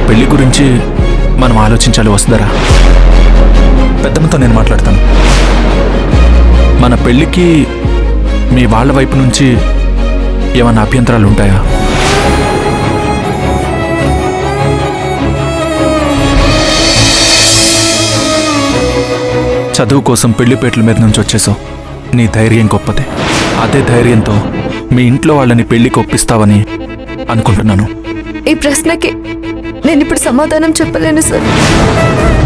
పెళ్లి గురించి మనం ఆలోచించాలి వస్తుందరా పెద్దమ్మతో నేను మాట్లాడతాను మన పెళ్లికి మీ వాళ్ళ వైపు నుంచి ఏమైనా అభ్యంతరాలు ఉంటాయా చదువు కోసం పెళ్లిపేటల మీద నుంచి వచ్చేసావు నీ ధైర్యం గొప్పదే అదే ధైర్యంతో మీ ఇంట్లో వాళ్ళని పెళ్లికి ఒప్పిస్తావని అనుకుంటున్నాను ఈ ప్రశ్నకి నేను ఇప్పుడు సమాధానం చెప్పలేను సార్